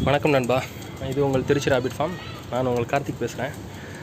வணக்கம் நண்பா இது உங்கள் திருச்சி ராபிட் ஃபார்ம் நான் உங்கள் கார்த்திக் பேசுகிறேன்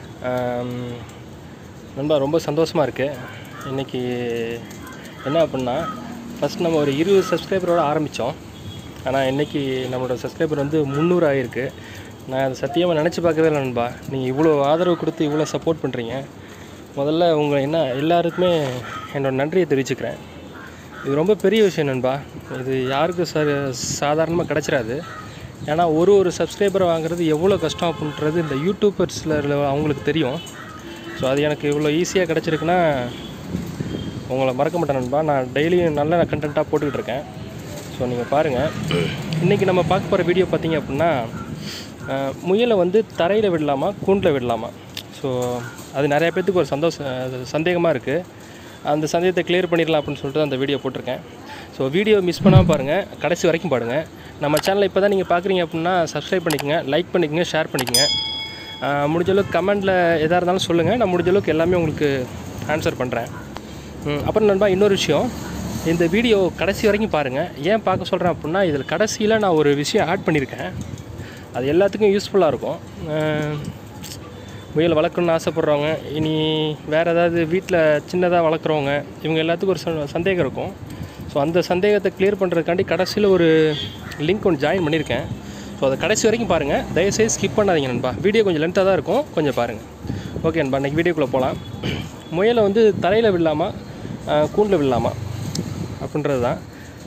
நண்பா ரொம்ப சந்தோஷமாக இருக்குது இன்றைக்கி என்ன அப்படின்னா ஃபஸ்ட் நம்ம ஒரு இருபது சப்ஸ்கிரைபரோட ஆரம்பித்தோம் ஆனால் இன்றைக்கி நம்மளோட சப்ஸ்கிரைபர் வந்து முந்நூறு ஆகிருக்கு நான் அதை சத்தியமாக நினச்சி பார்க்கவே இல்லை நண்பா நீங்கள் இவ்வளோ ஆதரவு கொடுத்து இவ்வளோ சப்போர்ட் பண்ணுறீங்க முதல்ல உங்கள் என்ன எல்லாருக்குமே என்னோட நன்றியை தெரிவிச்சுக்கிறேன் இது ரொம்ப பெரிய விஷயம் நண்பா இது யாருக்கும் ச சாதாரணமாக கிடச்சிராது ஏன்னா ஒரு ஒரு சப்ஸ்கிரைபரை வாங்குறது எவ்வளோ கஷ்டம் அப்படின்றது இந்த யூடியூபர்ஸில் அவங்களுக்கு தெரியும் ஸோ அது எனக்கு இவ்வளோ ஈஸியாக கிடச்சிருக்குன்னா உங்களை மறக்க மாட்டேன் நண்பா நான் டெய்லியும் நல்ல கண்டென்ட்டாக போட்டுக்கிட்டு இருக்கேன் ஸோ நீங்கள் பாருங்கள் இன்றைக்கி நம்ம பார்க்க போகிற வீடியோ பார்த்தீங்க அப்படின்னா அஹ், முயலை வந்து தரையில் விடலாமா கூண்டில் விடலாமா ஸோ அது நிறைய பேர்த்துக்கு ஒரு சந்தோஷம் சந்தேகமாக இருக்குது அந்த சந்தேகத்தை கிளியர் பண்ணிடலாம் அப்படின்னு சொல்லிட்டு அந்த வீடியோ போட்டிருக்கேன் ஸோ வீடியோ மிஸ் பண்ணாமல் பாருங்கள் கடைசி வரைக்கும் பாருங்கள் நம்ம சேனலை இப்போ தான் நீங்கள் பார்க்குறீங்க அப்படின்னா சப்ஸ்கிரைப் பண்ணிக்கங்க லைக் பண்ணிக்கங்க ஷேர் பண்ணிக்கங்க ஆஹ் முடிஞ்ச அளவுக்கு கமெண்டில் எதாக இருந்தாலும் சொல்லுங்கள் நான் முடிஞ்ச அளவுக்கு எல்லாமே உங்களுக்கு ஆன்சர் பண்ணுறேன் ம், அப்புறம் நண்பா இன்னொரு விஷயம் இந்த வீடியோ கடைசி வரைக்கும் பாருங்கள் ஏன் பார்க்க சொல்கிறேன் அப்படின்னா இதில் கடைசியில் நான் ஒரு விஷயம் ஆட் பண்ணியிருக்கேன் அது எல்லாத்துக்கும் யூஸ்ஃபுல்லாக இருக்கும் ஆஹ் முயல் வளர்க்கணும்னு ஆசைப்பட்றவங்க இனி வேறு ஏதாவது வீட்டில் சின்னதாக வளர்க்குறவங்க இவங்க எல்லாத்துக்கும் ஒரு ச- சந்தேகம் இருக்கும் ஸோ அந்த சந்தேகத்தை கிளியர் பண்ணுறதுக்காண்டி கடைசியில் ஒரு லிங்க் ஒன்று ஜாயின் பண்ணியிருக்கேன் ஸோ அதை கடைசி வரைக்கும் பாருங்கள் தயவுசெய்து ஸ்கிப் பண்ணாதீங்க நண்பா வீடியோ கொஞ்சம் லென்த்தாக தான் இருக்கும் கொஞ்சம் பாருங்கள் ஓகே நண்பா இன்றைக்கி வீடியோக்குள்ளே போகலாம் முயலை வந்து தரையில் விடலாமா கூண்டில் விடலாமா அப்படின்றது தான்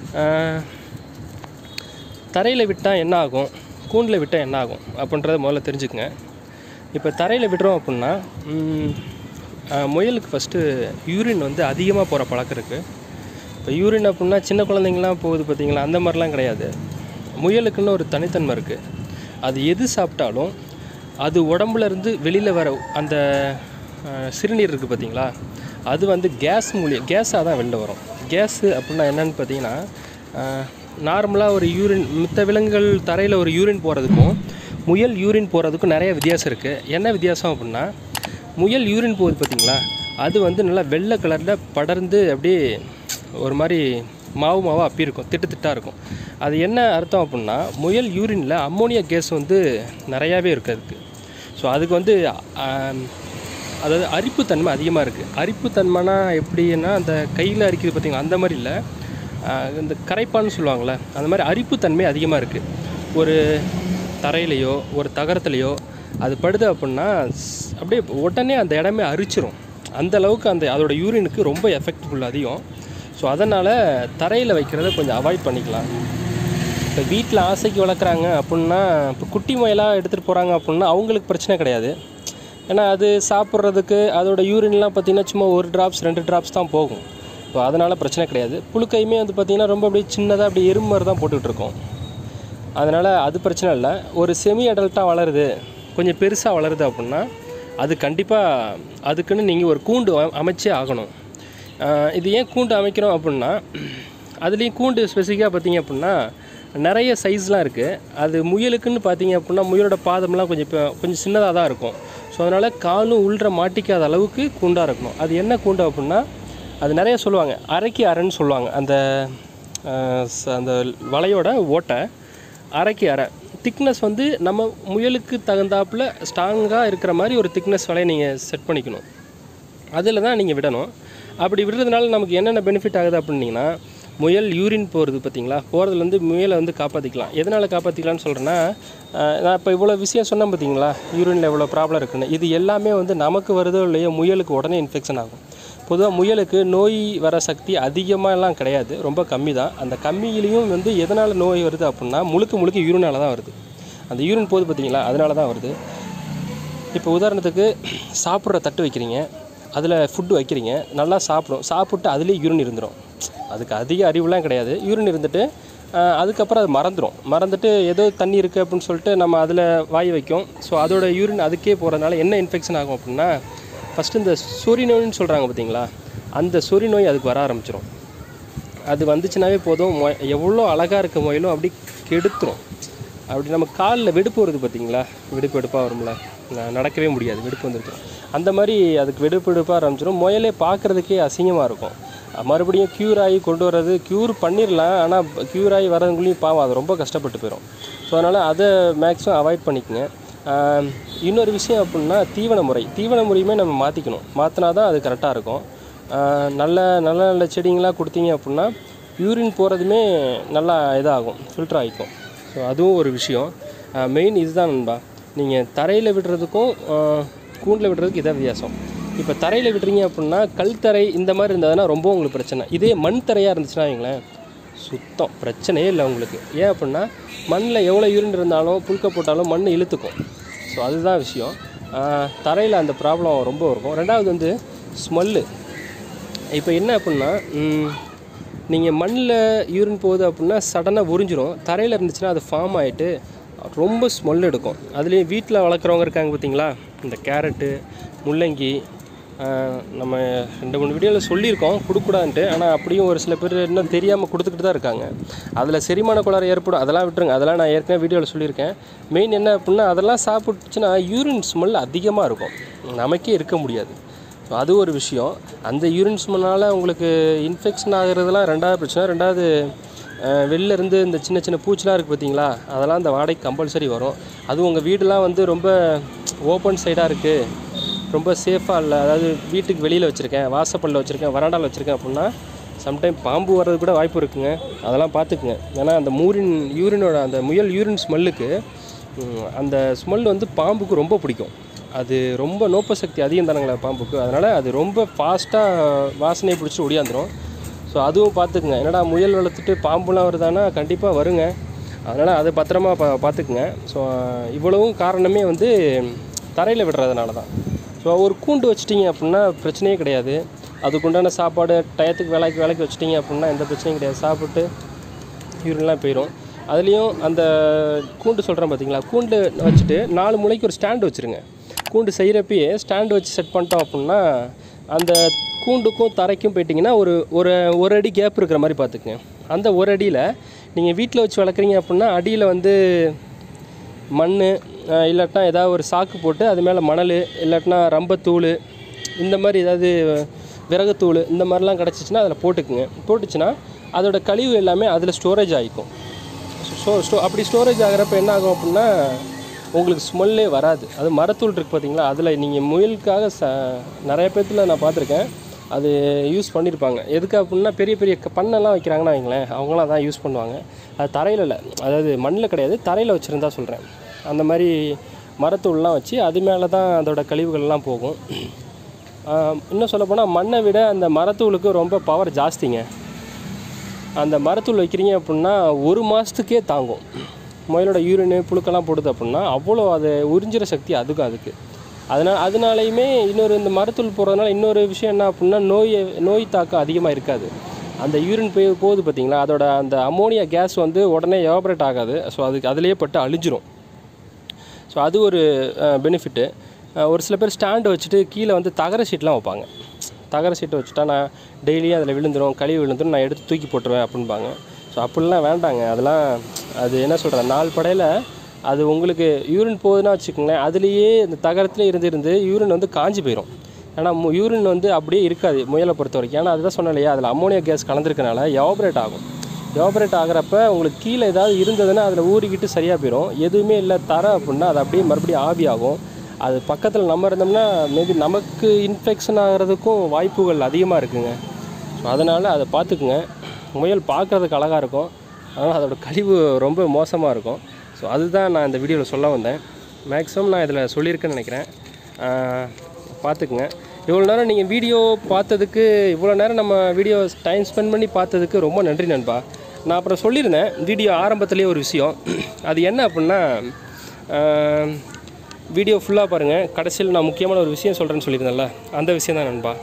தரையில் விட்டால் என்ன ஆகும் கூண்டில் விட்டால் என்ன ஆகும் அப்படின்றத முதல்ல தெரிஞ்சுக்கங்க இப்போ தரையில் விடுறோம் அப்படின்னா ம், ஆஹ், முயலுக்கு ஃபஸ்ட்டு யூரின் வந்து அதிகமாக போகிற பழக்கம் இருக்குது இப்போ யூரின் அப்படின்னா சின்ன குழந்தைங்களாம் போகுது பார்த்தீங்களா அந்த மாதிரிலாம் கிடையாது முயலுக்குன்னு ஒரு தனித்தன்மை இருக்குது அது எது சாப்பிட்டாலும் அது உடம்புல இருந்து வெளியில் வர அந்த ஆஹ், சிறுநீர் இருக்குது பார்த்தீங்களா அது வந்து கேஸ் மூலியம் கேஸாக தான் வெளில வரும் கேஸு அப்படின்னா என்னன்னு பார்த்தீங்கன்னா நார்மலாக ஒரு யூரின் மித்த விலங்குகள் தரையில் ஒரு யூரின் போகிறதுக்கும் முயல் யூரின் போகிறதுக்கும் நிறைய வித்தியாசம் இருக்குது என்ன வித்தியாசம் அப்படின்னா முயல் யூரின் போகுது பார்த்தீங்களா அது வந்து நல்லா வெள்ளை கலரில் படர்ந்து அப்படியே ஒரு மாதிரி மாவு மாவாக அப்பி இருக்கும் திட்டு திட்டாக இருக்கும் அது என்ன அர்த்தம் அப்படின்னா முயல் யூரினில் அம்மோனியா கேஸ் வந்து நிறையாவே இருக்குது அதுக்கு ஸோ அதுக்கு வந்து ஆம், அதாவது அரிப்புத்தன்மை அதிகமாக இருக்குது அரிப்புத்தன்மைனா எப்படின்னா அந்த கையில் அரிக்குது பார்த்தீங்களா அந்த மாதிரி இல்லை ஆஹ், இந்த கரைப்பான்னு சொல்லுவாங்கள்ல அந்த மாதிரி அரிப்புத்தன்மை அதிகமாக இருக்குது ஒரு தரையிலையோ ஒரு தகரத்துலையோ அது படுது அப்படின்னா ஸ்- அப்படியே உடனே அந்த இடமே அரிச்சிரும் அந்த அளவுக்கு அந்த அதோட யூரினுக்கு ரொம்ப எஃபெக்ட்ஃபுல் அதிகம் ஸோ அதனால் தரையில் வைக்கிறத கொஞ்சம் அவாய்ட் பண்ணிக்கலாம் இப்போ வீட்டில் ஆசைக்கு வளர்க்குறாங்க அப்படின்னா இப்போ குட்டி முயலாக எடுத்துகிட்டு போகிறாங்க அப்படின்னா அவங்களுக்கு பிரச்சனை கிடையாது ஏன்னா அது சாப்பிட்றதுக்கு அதோட யூரின்லாம் பார்த்திங்கன்னா சும்மா ஒரு ட்ராப்ஸ் ரெண்டு ட்ராப்ஸ் தான் போகும் ஸோ அதனால் பிரச்சனை கிடையாது புழுக்கையுமே வந்து பார்த்திங்கன்னா ரொம்ப அப்படியே சின்னதாக அப்படியே எறும்பு மாதிரி தான் போட்டுக்கிட்டு இருக்கோம் அதனால் அது பிரச்சனை இல்லை ஒரு செமி அடல்ட்டாக வளருது கொஞ்சம் பெருசாக வளருது அப்படின்னா அது கண்டிப்பாக அதுக்குன்னு நீங்கள் ஒரு கூண்டு அ- அமைச்சே ஆகணும் ஆஹ் இது ஏன் கூண்டு அமைக்கிறோம் அப்படின்னா அதுலேயும் கூண்டு ஸ்பெசிஃபிக்காக பார்த்தீங்க அப்படின்னா நிறைய சைஸ்லாம் இருக்குது அது முயலுக்குன்னு பார்த்தீங்க அப்படின்னா முயலோட பாதம்லாம் கொஞ்சம் இப்போ கொஞ்சம் சின்னதாக தான் இருக்கும் ஸோ அதனால் காலும் உள்ற மாட்டிக்காத அளவுக்கு கூண்டாக இருக்கணும் அது என்ன கூண்டு அப்படின்னா அது நிறைய சொல்லுவாங்க அரைக்கி அரைன்னு சொல்லுவாங்க அந்த ஆஹ் ச- அந்த வலையோட ஓட்டை அரைக்கு அரை திக்னஸ் வந்து நம்ம முயலுக்கு தகுந்தாப்புல ஸ்ட்ராங்காக இருக்கிற மாதிரி ஒரு திக்னஸ் வலையை நீங்கள் செட் பண்ணிக்கணும் அதில் தான் நீங்கள் விடணும் அப்படி விடுறதுனால நமக்கு என்னென்ன பெனிஃபிட் ஆகுது அப்படின்னீங்கன்னா முயல் யூரின் போகிறது பார்த்தீங்களா போகிறதுலேருந்து முயலை வந்து காப்பாற்றிக்கலாம் எதனால் காப்பாற்றிக்கலாம்னு சொல்கிறேன்னா ஆஹ் நான் இப்போ இவ்வளோ விஷயம் சொன்னேன் பார்த்தீங்களா யூரினில் இவ்வளோ ப்ராப்ளம் இருக்குன்னு இது எல்லாமே வந்து நமக்கு வருதோ இல்லையோ முயலுக்கு உடனே இன்ஃபெக்ஷன் ஆகும் பொதுவாக முயலுக்கு நோய் வர சக்தி அதிகமாகலாம் கிடையாது ரொம்ப கம்மி தான் அந்த கம்மியிலையும் வந்து எதனால் நோய் வருது அப்படின்னா முழுக்க முழுக்க யூரினால தான் வருது அந்த யூரின் போகுது பார்த்தீங்களா அதனால தான் வருது இப்போ உதாரணத்துக்கு சாப்பிட்ற தட்டு வைக்கிறீங்க அதில் ஃபுட்டு வைக்கிறீங்க நல்லா சாப்பிடும் சாப்பிட்டு அதுலேயே யூரின் இருந்துடும் அதுக்கு அதிக அறிவுலாம் கிடையாது யூரின் இருந்துட்டு ஆஹ், அதுக்கப்புறம் அது மறந்துடும் மறந்துட்டு ஏதோ தண்ணி இருக்குது அப்படின்னு சொல்லிட்டு நம்ம அதில் வாய் வைக்கும் ஸோ அதோட யூரின் அதுக்கே போகிறதுனால என்ன இன்ஃபெக்ஷன் ஆகும் அப்படின்னா ஃபஸ்ட்டு இந்த சொறி நோய்னு சொல்கிறாங்க பார்த்தீங்களா அந்த சொறி நோய் அதுக்கு வர ஆரம்பிச்சிடும் அது வந்துச்சுனாவே போதும் மொ எவ்வளோ அழகாக இருக்க முயலும் அப்படி கெடுத்துரும் அப்படி நம்ம காலில் வெடுப்பு வருது பார்த்தீங்களா வெடுப்பு வெடுப்பாக வரும்ல ந- நடக்கவே முடியாது வெடுப்பு வந்துருக்கும் அந்த மாதிரி அதுக்கு வெடுப்பு வெடுப்பாக ஆரம்பிச்சிடும் முயலே பார்க்குறதுக்கே அசிங்கமாக இருக்கும் அஹ் மறுபடியும் க்யூர் ஆகி கொண்டு வர்றது க்யூர் பண்ணிடலாம் ஆனால் க்யூர் ஆகி வரவங்களையும் பாவம் அது ரொம்ப கஷ்டப்பட்டு போயிடும் ஸோ அதனால் அதை மேக்ஸிமம் அவாய்ட் பண்ணிக்கங்க ஆம், இன்னொரு விஷயம் அப்படின்னா தீவன முறை தீவன முறையுமே நம்ம மாற்றிக்கணும் மாற்றினா தான் அது கரெக்டாக இருக்கும் ஆ, நல்ல நல்ல நல்ல செடிங்களாக கொடுத்தீங்க அப்படின்னா யூரின் போகிறதுமே நல்லா இதாகும் ஃபில்டர் ஆகிக்கும் ஸோ அதுவும் ஒரு விஷயம் மெயின் இதுதான் நண்பா நீங்கள் தரையில் விடுறதுக்கும் கூண்டில் விடுறதுக்கு இதான் வித்தியாசம் இப்போ தரையில் விடுறீங்க அப்படின்னா கல் தரை இந்த மாதிரி இருந்ததுன்னா ரொம்ப உங்களுக்கு பிரச்சனை இதே மண் தரையாக இருந்துச்சுன்னா வைங்களேன் சுத்தம் பிரச்சனையே இல்லை உங்களுக்கு ஏன் அப்படின்னா மண்ணில் எவ்வளோ யூரின் இருந்தாலும் புழுக்க போட்டாலும் மண் இழுத்துக்கும் ஸோ அதுதான் விஷயம் தரையில் அந்த ப்ராப்ளம் ரொம்ப இருக்கும் ரெண்டாவது வந்து ஸ்மெல்லு இப்போ என்ன அப்படின்னா நீங்கள் மண்ணில் யூரின் போகுது அப்படின்னா சடனாக உறிஞ்சிரும் தரையில் இருந்துச்சுன்னா அது ஃபார்ம் ஆகிட்டு ரொம்ப ஸ்மெல் எடுக்கும் அதுலேயும் வீட்டில் வளர்க்குறவங்க இருக்காங்க பார்த்தீங்களா இந்த கேரட்டு முள்ளங்கி ஆஹ், நம்ம ரெண்டு மூணு வீடியோவில் சொல்லியிருக்கோம் கொடுக்கூடாதுன்ட்டு ஆனால் அப்படியும் ஒரு சில பேர் இன்னும் தெரியாமல் கொடுத்துக்கிட்டு தான் இருக்காங்க அதில் செரிமான கோளாறு ஏற்படும் அதெல்லாம் விட்டுருங்க அதெல்லாம் நான் ஏற்கனவே வீடியோவில் சொல்லியிருக்கேன் மெயின் என்ன அப்படின்னா அதெல்லாம் சாப்பிட்டுச்சுன்னா யூரின் ஸ்மெல் அதிகமாக இருக்கும் நமக்கே இருக்க முடியாது ஸோ அது ஒரு விஷயம் அந்த யூரின் ஸ்மெல்னால் உங்களுக்கு இன்ஃபெக்ஷன் ஆகிறதுலாம் ரெண்டாவது பிரச்சனை ரெண்டாவது அஹ், வெளில இருந்து இந்த சின்ன சின்ன பூச்சிலாம் இருக்குது பார்த்தீங்களா அதெல்லாம் அந்த வாடகைக்கு கம்பல்சரி வரும் அதுவும் உங்கள் வீடுலாம் வந்து ரொம்ப ஓப்பன் சைடாக இருக்குது ரொம்ப சேஃபாக இல்லை அதாவது வீட்டுக்கு வெளியில் வச்சுருக்கேன் வாசப்பல்ல வச்சுருக்கேன் வராண்டாவில் வச்சுருக்கேன் அப்படின்னா சம்டைம் பாம்பு வர்றது கூட வாய்ப்பு இருக்குங்க அதெல்லாம் பார்த்துக்குங்க ஏன்னா அந்த மூரின் யூரினோட அந்த முயல் யூரின் ஸ்மெல்லுக்கு ம், அந்த ஸ்மெல் வந்து பாம்புக்கு ரொம்ப பிடிக்கும் அது ரொம்ப நோப்ப சக்தி அதிகம் தானுங்களா பாம்புக்கு அதனால் அது ரொம்ப ஃபாஸ்ட்டாக வாசனையை பிடிச்சி ஒடியாந்துரும் ஸோ அதுவும் பார்த்துக்குங்க என்னடா முயல் வளர்த்துட்டு பாம்புலாம் வருதானா கண்டிப்பாக வருங்க அதனால் அதை பத்திரமா பா பார்த்துக்குங்க ஸோ இவ்வளவும் காரணமே வந்து தரையில் விடுறதுனால தான் ஸோ ஒரு கூண்டு வச்சிட்டிங்க அப்படின்னா பிரச்சனையே கிடையாது அதுக்குண்டான சாப்பாடு டயத்துக்கு வேலைக்கு வேலைக்கு வச்சிட்டிங்க அப்படின்னா எந்த பிரச்சனையும் கிடையாது சாப்பிட்டு யூரின்லாம் போயிடும் அதுலேயும் அந்த கூண்டு சொல்கிறேன் பார்த்தீங்களா கூண்டு வச்சுட்டு நாலு மூலைக்கு ஒரு ஸ்டாண்டு வச்சுருங்க கூண்டு செய்கிறப்பயே ஸ்டாண்டு வச்சு செட் பண்ணிட்டோம் அப்படின்னா அந்த கூண்டுக்கும் தரைக்கும் போயிட்டிங்கன்னா ஒரு ஒரு ஒரு அடி கேப் இருக்கிற மாதிரி பார்த்துக்குங்க அந்த ஒரு அடியில் நீங்கள் வீட்டில் வச்சு வளர்க்குறீங்க அப்படின்னா அடியில் வந்து மண் இல்லாட்டினா ஏதாவது ஒரு சாக்கு போட்டு அது மேலே மணல் இல்லாட்டினா ரம்பத்தூள் இந்த மாதிரி ஏதாவது விறகுத்தூள் இந்த மாதிரிலாம் கிடச்சிச்சின்னா அதில் போட்டுக்குங்க போட்டுச்சுன்னா அதோட கழிவு எல்லாமே அதில் ஸ்டோரேஜ் ஆகிக்கும் ஸோ ஸ்டோ அப்படி ஸ்டோரேஜ் ஆகிறப்ப என்ன ஆகும் அப்படின்னா உங்களுக்கு ஸ்மெல்லே வராது அது மரத்தூள் இருக்குது பார்த்தீங்களா அதில் நீங்கள் முயலுக்காக ச நிறைய பேர்த்தில் நான் பார்த்துருக்கேன் அது யூஸ் பண்ணியிருப்பாங்க எதுக்கு அப்படின்னா பெரிய பெரிய க- பண்ணைலாம் வைக்கிறாங்கன்னா வைங்களேன் அவங்களாம் தான் யூஸ் பண்ணுவாங்க அது தரையில் இல்லை அதாவது மண்ணில் கிடையாது தரையில் வச்சுருந்தா சொல்கிறேன் அந்த மாதிரி மரத்தூள்லாம் வச்சு அது மேலே தான் அதோட கழிவுகள்லாம் போகும் ஆஹ் இன்னும் சொல்லப்போனால் மண்ணை விட அந்த மரத்தூளுக்கு ரொம்ப பவர் ஜாஸ்திங்க அந்த மரத்தூள் வைக்கிறீங்க அப்படின்னா ஒரு மாதத்துக்கே தாங்கும் முயலோட யூரின் புழுக்கெல்லாம் போடுது அப்படின்னா அவ்வளோ அதை உறிஞ்சிற சக்தி அதுக்கும் அதுக்கு அதனால் அதனாலையுமே இன்னொரு இந்த மரத்தூள் போடுறதுனால இன்னொரு விஷயம் என்ன அப்படின்னா நோய் நோய் தாக்கம் அதிகமாக இருக்காது அந்த யூரின் போய் போகுது பார்த்தீங்களா அதோட அந்த அமோனியா கேஸ் வந்து உடனே எவாபரேட் ஆகாது ஸோ அதுக்கு அதிலேயே பட்டு அழிஞ்சிரும் ஸோ அது ஒரு பெனிஃபிட்டு ஒரு சில பேர் ஸ்டாண்டு வச்சுட்டு கீழே வந்து தகர ஷீட்லாம் வைப்பாங்க தகர ஷீட்டை வச்சுட்டா நான் டெய்லியும் அதில் விழுந்துரும் கழிவு விழுந்துரும் நான் எடுத்து தூக்கி போட்டுருவேன் அப்படின்பாங்க ஸோ அப்படிலாம் வேண்டாங்க அதெல்லாம் அது என்ன சொல்கிறேன் நாள் படையில் அது உங்களுக்கு யூரின் போகுதுன்னா வச்சுக்கோங்களேன் அதுலேயே இந்த தகரத்துலேயே இருந்து இருந்து யூரின் வந்து காஞ்சி போயிடும் ஏன்னா யூரின் வந்து அப்படியே இருக்காது முயலை பொறுத்த வரைக்கும் ஏன்னா அதுதான் சொன்னேன் இல்லையா அதில் அம்மோனியா கேஸ் கலந்துருக்கனால எவாபரேட் ஆகும் எவாபரேட் ஆகிறப்ப உங்களுக்கு கீழே ஏதாவது இருந்ததுன்னா அதில் ஊறிக்கிட்டு சரியாக போயிடும் எதுவுமே இல்லை தர அப்படின்னா அது அப்படியே மறுபடியும் ஆவியாகும் அது பக்கத்தில் நம்ம இருந்தோம்னா மேபி நமக்கு இன்ஃபெக்ஷன் ஆகிறதுக்கும் வாய்ப்புகள் அதிகமாக இருக்குங்க ஸோ அதனால் அதை பார்த்துக்குங்க முயல் பார்க்குறதுக்கு அழகாக இருக்கும் ஆனால் அதோட கழிவு ரொம்ப மோசமாக இருக்கும் ஸோ அதுதான் நான் இந்த வீடியோவில் சொல்ல வந்தேன் மேக்ஸிமம் நான் இதில் சொல்லியிருக்கேன்னு நினைக்கிறேன் ஆஹ் பார்த்துக்குங்க இவ்வளோ நேரம் நீங்கள் வீடியோ பார்த்ததுக்கு இவ்வளோ நேரம் நம்ம வீடியோ டைம் ஸ்பெண்ட் பண்ணி பார்த்ததுக்கு ரொம்ப நன்றி நண்பா நான் அப்புறம் சொல்லியிருந்தேன் வீடியோ ஆரம்பத்துலேயே ஒரு விஷயம் அது என்ன அப்படின்னா ஆஹ் வீடியோ ஃபுல்லாக பாருங்கள் கடைசியில் நான் முக்கியமான ஒரு விஷயம் சொல்கிறேன்னு சொல்லியிருந்தேன்ல அந்த விஷயம் தான் நண்பா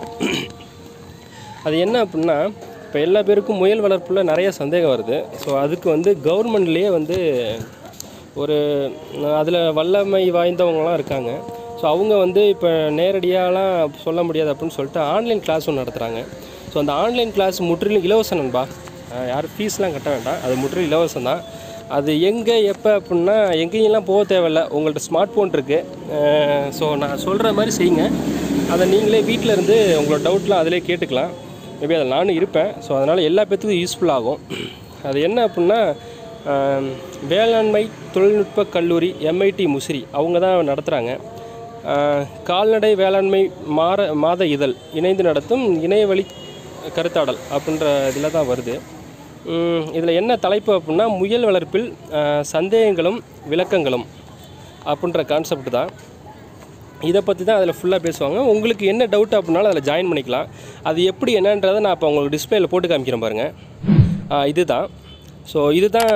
அது என்ன அப்படின்னா இப்போ எல்லா பேருக்கும் முயல் வளர்ப்பில் நிறைய சந்தேகம் வருது ஸோ அதுக்கு வந்து கவர்மெண்ட்லேயே வந்து ஒரு அதில் வல்லமை வாய்ந்தவங்களாம் இருக்காங்க ஸோ அவங்க வந்து இப்போ நேரடியாலாம் சொல்ல முடியாது அப்படின்னு சொல்லிட்டு ஆன்லைன் கிளாஸ் ஒன்று நடத்துகிறாங்க ஸோ அந்த ஆன்லைன் கிளாஸ் முற்றிலும் இலவசம் நண்பா அஹ் யாரும் ஃபீஸ்லாம் கட்ட வேண்டாம் அது முற்றிலும் இலவசம் தான் அது எங்கே எப்போ அப்படின்னா எங்கேயெல்லாம் போக தேவையில்ல உங்கள்ட்ட ஸ்மார்ட் ஃபோன் இருக்குது ஸோ நான் சொல்கிற மாதிரி செய்யுங்க அதை நீங்களே வீட்டில் இருந்து உங்களோட டவுட்லாம் அதிலே கேட்டுக்கலாம் மேபி அதில் நானும் இருப்பேன் ஸோ அதனால் எல்லா பேத்துக்கும் யூஸ்ஃபுல் ஆகும் அது என்ன அப்படின்னா ஆம், வேளாண்மை தொழில்நுட்ப கல்லூரி எம்ஐடி முசிறி அவங்க தான் நடத்துகிறாங்க கால்நடை வேளாண்மை மாற மாத இதழ் இணைந்து நடத்தும் இணையவழி கருத்தாடல் அப்படின்ற இதில் தான் வருது இதில் என்ன தலைப்பு அப்படின்னா முயல் வளர்ப்பில் ஆ, சந்தேகங்களும் விளக்கங்களும் அப்படின்ற கான்செப்ட் தான் இதை பற்றி தான் அதில் ஃபுல்லாக பேசுவாங்க உங்களுக்கு என்ன டவுட் அப்படின்னாலும் அதில் ஜாயின் பண்ணிக்கலாம் அது எப்படி என்னன்றதை நான் இப்போ உங்களுக்கு டிஸ்பிளேயில் போட்டு காமிக்கிறேன் பாருங்கள் இதுதான் ஸோ இதுதான்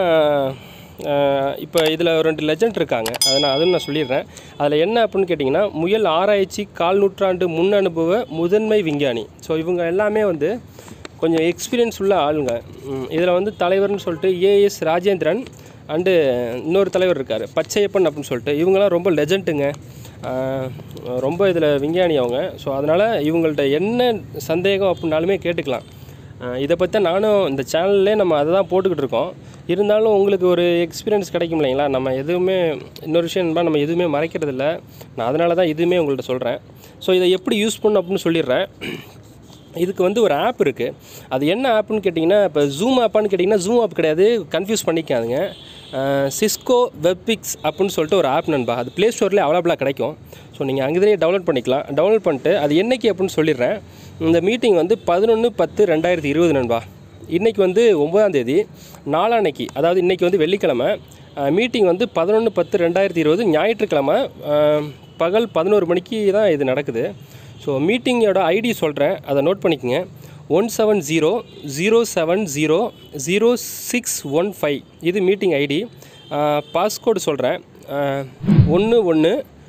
இப்போ இதில் ரெண்டு லெஜண்ட் இருக்காங்க அதை நான் அதுவும் நான் சொல்லிடுறேன் அதில் என்ன அப்படின்னு கேட்டிங்கன்னா முயல் ஆராய்ச்சி கால் நூற்றாண்டு முன் அனுபவ முதன்மை விஞ்ஞானி ஸோ இவங்க எல்லாமே வந்து கொஞ்சம் எக்ஸ்பீரியன்ஸ் உள்ள ஆளுங்க இதில் வந்து தலைவர்னு சொல்லிட்டு ஏஎஸ் ராஜேந்திரன் அண்டு இன்னொரு தலைவர் இருக்கார் பச்சையப்பன் அப்படின்னு சொல்லிட்டு இவங்கெல்லாம் ரொம்ப லெஜண்ட்டுங்க ஆஹ் ரொம்ப இதில் விஞ்ஞானி அவங்க ஸோ அதனால் இவங்கள்ட்ட என்ன சந்தேகம் அப்படின்னாலுமே கேட்டுக்கலாம் ஆஹ் இதை பற்றி நானும் இந்த சேனல்லே நம்ம அதை தான் போட்டுக்கிட்டு இருக்கோம் இருந்தாலும் உங்களுக்கு ஒரு எக்ஸ்பீரியன்ஸ் கிடைக்கும் இல்லைங்களா நம்ம எதுவுமே இன்னொரு விஷயம் என்னன்னா நம்ம எதுவுமே மறைக்கிறது இல்ல நான் அதனால தான் இதுவுமே உங்கள்கிட்ட சொல்கிறேன் ஸோ இதை எப்படி யூஸ் பண்ணணும் அப்படின்னு சொல்லிடுறேன் இதுக்கு வந்து ஒரு ஆப் இருக்குது அது என்ன ஆப்னு கேட்டிங்கன்னா இப்போ ஜூம் ஆப்பான்னு கேட்டிங்கன்னா ஜூம் ஆப் கிடையாது கன்ஃபியூஸ் பண்ணிக்காதுங்க சிஸ்கோ வெப்பிக்ஸ் அப்படின்னு சொல்லிட்டு ஒரு ஆப் நண்பா அது ப்ளே ஸ்டோர்லேயே அவைலபிளாக கிடைக்கும் ஸோ நீங்கள் அங்கேயே டவுன்லோட் பண்ணிக்கலாம் டவுன்லோட் பண்ணிட்டு அது என்னைக்கு அப்படின்னு சொல்லிடுறேன் இந்த மீட்டிங் வந்து பதினொன்று பத்து ரெண்டாயிரத்தி இருபது நண்பா இன்றைக்கி வந்து ஒன்பதாம் தேதி நாளான்னைக்கு அதாவது இன்றைக்கி வந்து வெள்ளிக்கிழமை மீட்டிங் வந்து பதினொன்று பத்து ரெண்டாயிரத்தி இருபது ஞாயிற்றுக்கிழமை அஹ், பகல் பதினோரு மணிக்கு தான் இது நடக்குது ஸோ மீட்டிங்கோட ஐடி சொல்கிறேன் அதை நோட் பண்ணிக்கோங்க one seven zero zero seven zero zero six one five இது மீட்டிங் ஐடி பாஸ்கோடு சொல்கிறேன் ஒன்று ஒன்று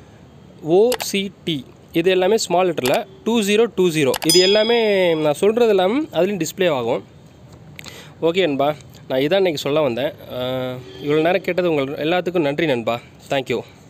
ஓசிடி இது எல்லாமே ஸ்மால் லெட்டரில் டூ ஜீரோ டூ ஜீரோ இது எல்லாமே நான் சொல்கிறது எல்லாமே அதுலேயும் டிஸ்ப்ளே ஆகும் ஓகே நண்பா நான் இதான் இன்றைக்கி சொல்ல வந்தேன் இவ்வளோ நேரம் கேட்டது உங்கள் எல்லாத்துக்கும் நன்றி நண்பா தேங்க்யூ